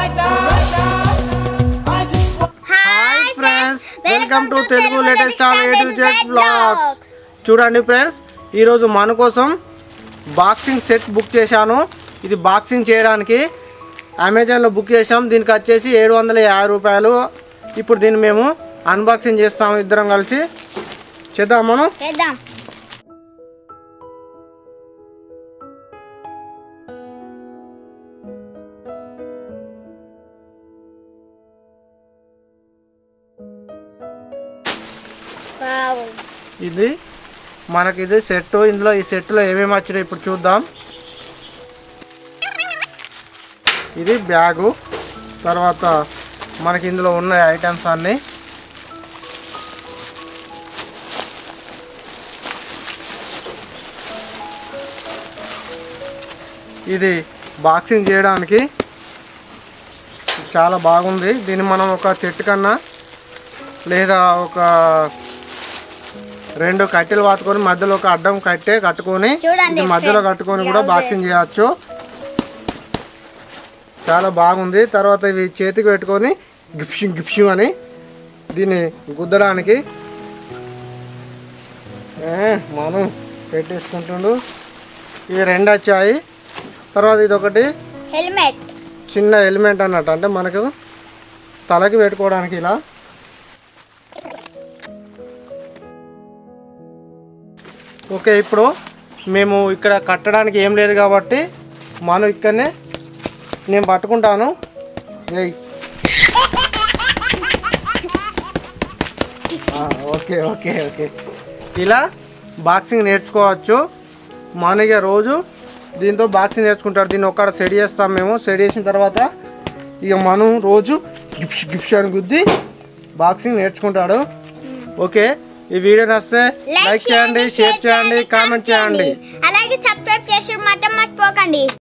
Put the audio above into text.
Hi friends welcome to Telugu latest all A to Z vlogs చూడండి friends ఈరోజు మన కోసం బాక్సింగ్ సెట్ బుక్ చేశాను ఇది బాక్సింగ్ చేయడానికి అమెజాన్లో బుక్ చేసాం దీనికి వచ్చేసి ఏడు వందల యాభై రూపాయలు ఇప్పుడు దీన్ని మేము అన్బాక్సింగ్ చేస్తాము ఇద్దరం కలిసి చేద్దాం మనం చేద్దాం వావ్. ఇది మనకి ఇది సెట్ ఇందులో ఈ సెట్లో ఏమేమి వచ్చినాయి ఇప్పుడు చూద్దాం ఇది బ్యాగు తర్వాత మనకి ఇందులో ఉన్న ఐటమ్స్ అన్నీ ఇది బాక్సింగ్ చేయడానికి చాలా బాగుంది దీన్ని మనం ఒక చెట్టు కన్నా లేదా ఒక రెండు కట్టెలు పాతుకొని మధ్యలో ఒక అడ్డం కట్టే కట్టుకొని చూడండి ఇది మధ్యలో friends, కట్టుకొని కూడా blouses. బాక్సింగ్ చేయొచ్చు చాలా బాగుంది తర్వాత ఇవి చేతికి పెట్టుకొని గిప్షింగ్ గిప్షింగ్ అని దీన్ని గుద్దడానికి ఏ, మనం పెట్టేసుకుంటుండు ఇవి రెండు వచ్చాయి తర్వాత ఇది ఒకటి హెల్మెట్ చిన్న ఎలిమెంట్ అన్నట్టు అంటే మనకు తలకి పెట్టుకోవడానికి ఇలా ఓకే ఇప్పుడు మేము ఇక్కడ కట్టడానికి ఏం లేదు కాబట్టి మనం ఇక్కడనే నేను పట్టుకుంటాను ఏయ్. ఆ, ఓకే ఓకే ఓకే ఇలా బాక్సింగ్ నేర్చుకోవచ్చు మనకి రోజు దీంతో బాక్సింగ్ నేర్చుకుంటారు దీన్ని ఒక్కడ సెట్ చేస్తాం మేము సెట్ చేసిన తర్వాత ఇక మనం రోజు గిప్ష్ గిప్ష్ అని గుద్ది బాక్సింగ్ నేర్చుకుంటాడు ఓకే ఈ వీడియో నచ్చితే లైక్ చేయండి షేర్ చేయండి కామెంట్ చేయండి అలాగే సబ్స్క్రైబ్ చేసి మాత్రం మర్చిపోకండి